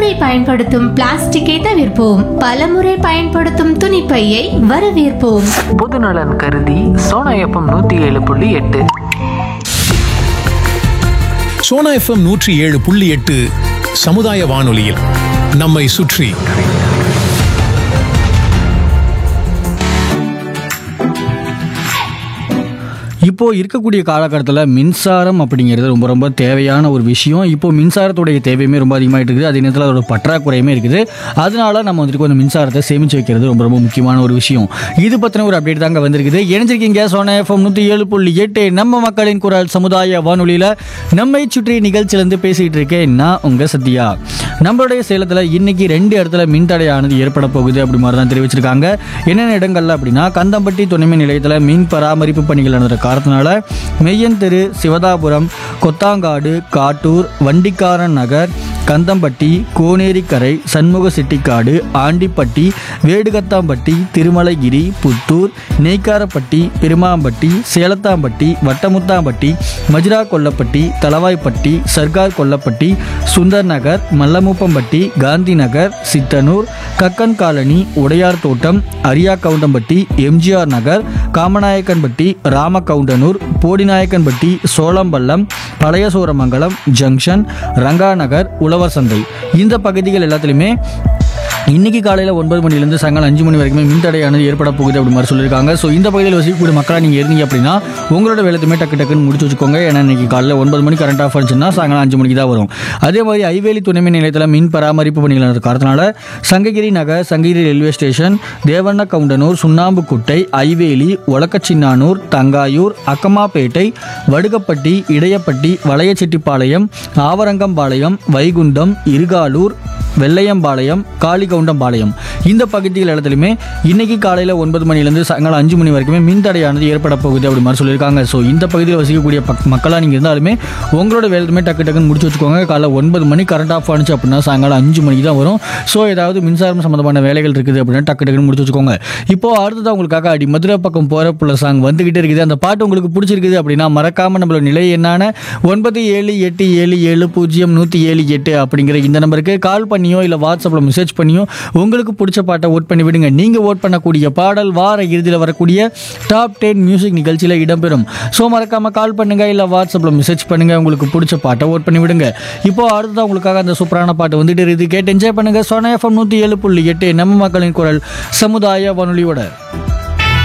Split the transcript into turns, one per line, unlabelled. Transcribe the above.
ஒருமுறை பயன்படுத்தும் பிளாஸ்டிக்கை தவிர்ப்போம் பலமுறை பயன்படுத்தும் துணிப்பையை வரவேற்போம்
பொதுநலன் கருதி சோனா எஃப்எம் நூற்றி ஏழு புள்ளி எட்டு
சோனா எஃப்எம் நூற்றி ஏழு புள்ளி எட்டு சமுதாய வானொலியில் நம்மை சுற்றி
இப்போ இருக்கக்கூடிய காலகட்டத்தில் மின்சாரம் அப்படிங்கிறது ரொம்ப ரொம்ப தேவையான ஒரு விஷயம் இப்போ மின்சாரத்துடைய தேவையுமே ரொம்ப அதிகமாகிட்டு இருக்குது அதே நேரத்தில் அதோட பற்றாக்குறையுமே இருக்குது அதனால நம்ம வந்துட்டு கொஞ்சம் மின்சாரத்தை சேமிச்சு வைக்கிறது ரொம்ப ரொம்ப முக்கியமான ஒரு விஷயம் இது பற்றின ஒரு அப்டேட் தாங்க வந்திருக்குது இணைஞ்சிருக்கீங்க சோனா எஃப்எம் நூற்றி ஏழு புள்ளி எட்டு நம்ம மக்களின் குரல் சமுதாய வானொலியில் நம்மை சுற்றி நிகழ்ச்சியிலேருந்து பேசிகிட்டு இருக்கேன் நான் உங்கள் சத்யா நம்மளுடைய சேலத்தில் இன்னைக்கு ரெண்டு இடத்துல மின்தடையானது ஏற்பட போகுது அப்படி மாதிரி தான் தெரிவிச்சிருக்காங்க என்னென்ன இடங்கள்ல அப்படின்னா கந்தம்பட்டி துணைமின் நிலையத்தில் மின் பராமரிப்பு பணிகள் நடந்த காரணத்தினால மெய்யன் தெரு சிவதாபுரம் கொத்தாங்காடு காட்டூர் வண்டிக்காரன் நகர் கந்தம்பட்டி கோனேரிக்கரை சண்முக செட்டிக்காடு ஆண்டிப்பட்டி வேடுகத்தாம்பட்டி திருமலைகிரி புத்தூர் நெய்க்காரப்பட்டி பெருமாம்பட்டி சேலத்தாம்பட்டி வட்டமுத்தாம்பட்டி மஜ்ரா கொல்லப்பட்டி தளவாய்ப்பட்டி சர்கார் கொல்லப்பட்டி சுந்தர் நகர் மல்லமுப்பம்பட்டி காந்தி நகர் சித்தனூர் கக்கன் காலனி உடையார் தோட்டம் அரியா கவுண்டம்பட்டி எம்ஜிஆர் நகர் காமநாயக்கன்பட்டி ராமகவுண்டனூர் போடிநாயக்கன்பட்டி சோளம்பள்ளம் பழைய சூரமங்கலம் ஜங்ஷன் ரங்கா நகர் உழவர் சந்தை இந்த பகுதிகள் எல்லாத்துலேயுமே இன்னைக்கு காலையில் ஒன்பது மணிலேருந்து சாயங்காலம் அஞ்சு மணி வரைக்குமே மின்தடையானது ஏற்பட போகுது அப்படி மாதிரி சொல்லியிருக்காங்க ஸோ இந்த பகுதியில் வசிக்கக்கூடிய மக்களாக நீங்கள் இருந்தீங்க அப்படின்னா உங்களோட வேலையுமே டக்கு டக்குன்னு முடிச்சு வச்சுக்கோங்க ஏன்னா இன்னைக்கு காலையில் ஒன்பது மணி கரண்ட் ஆஃப் ஆச்சுன்னா சாயங்காலம் அஞ்சு மணிக்கு தான் வரும் அதே மாதிரி ஐவேலி துணைமின் நிலையத்தில் மின் பராமரிப்பு பணிகள் நடந்த காரணத்தினால சங்ககிரி நகர் சங்ககிரி ரயில்வே ஸ்டேஷன் தேவண்ண கவுண்டனூர் சுண்ணாம்புக்குட்டை ஐவேலி ஒலக்கச்சின்னானூர் தங்காயூர் அக்கமாப்பேட்டை வடுகப்பட்டி இடையப்பட்டி வளையச்செட்டிப்பாளையம் ஆவரங்கம்பாளையம் வைகுண்டம் இருகாலூர் வெள்ளையம்பாளையம் காளிகவுண்டம்பாளையம் இந்த பகுதிகள் இடத்துலையுமே இன்னைக்கு காலையில் ஒன்பது மணிலேருந்து சாயங்காலம் அஞ்சு மணி வரைக்குமே மின் தடையானது ஏற்பட போகுது அப்படி மாதிரி சொல்லியிருக்காங்க ஸோ இந்த பகுதியில் வசிக்கக்கூடிய பக் மக்களாக நீங்கள் இருந்தாலுமே உங்களோட வேலையுமே டக்கு டக்குன்னு முடிச்சு வச்சுக்கோங்க காலைல ஒன்பது மணி கரண்ட் ஆஃப் ஆனிச்சு அப்படின்னா சாயங்காலம் அஞ்சு மணிக்கு தான் வரும் ஸோ ஏதாவது மின்சாரம் சம்மந்தமான வேலைகள் இருக்குது அப்படின்னா டக்கு டக்குன்னு முடிச்சு வச்சுக்கோங்க இப்போ அடுத்ததான் உங்களுக்காக அடி மதுரை பக்கம் போகிற புள்ள சாங் வந்துகிட்டே இருக்குது அந்த பாட்டு உங்களுக்கு பிடிச்சிருக்குது அப்படின்னா மறக்காம நம்மளோட நிலை என்னான ஒன்பது ஏழு எட்டு ஏழு ஏழு பூஜ்ஜியம் நூற்றி ஏழு எட்டு அப்படிங்கிற இந்த நம்பருக்கு கால் பண்ணியோ இல்லை வாட்ஸ்அப்பில் மெசேஜ் பண்ணியோ உங்களுக்கு பிடிச்ச பாட்டை ஓட் பண்ணி விடுங்க நீங்கள் ஓட் பண்ணக்கூடிய பாடல் வார இறுதியில் வரக்கூடிய டாப் டென் மியூசிக் நிகழ்ச்சியில் இடம்பெறும் ஸோ மறக்காமல் கால் பண்ணுங்க இல்லை வாட்ஸ்அப்பில் மெசேஜ் பண்ணுங்க உங்களுக்கு பிடிச்ச பாட்டை ஓட் பண்ணி விடுங்க இப்போ அடுத்ததான் உங்களுக்காக அந்த சூப்பரான பாட்டு வந்துட்டு இருக்குது கேட்டு என்ஜாய் பண்ணுங்க சோனா எஃப்எம் நூற்றி ஏழு புள்ளி எட்டு நம்ம மக்களின் குரல் சமுதாய வானொலியோட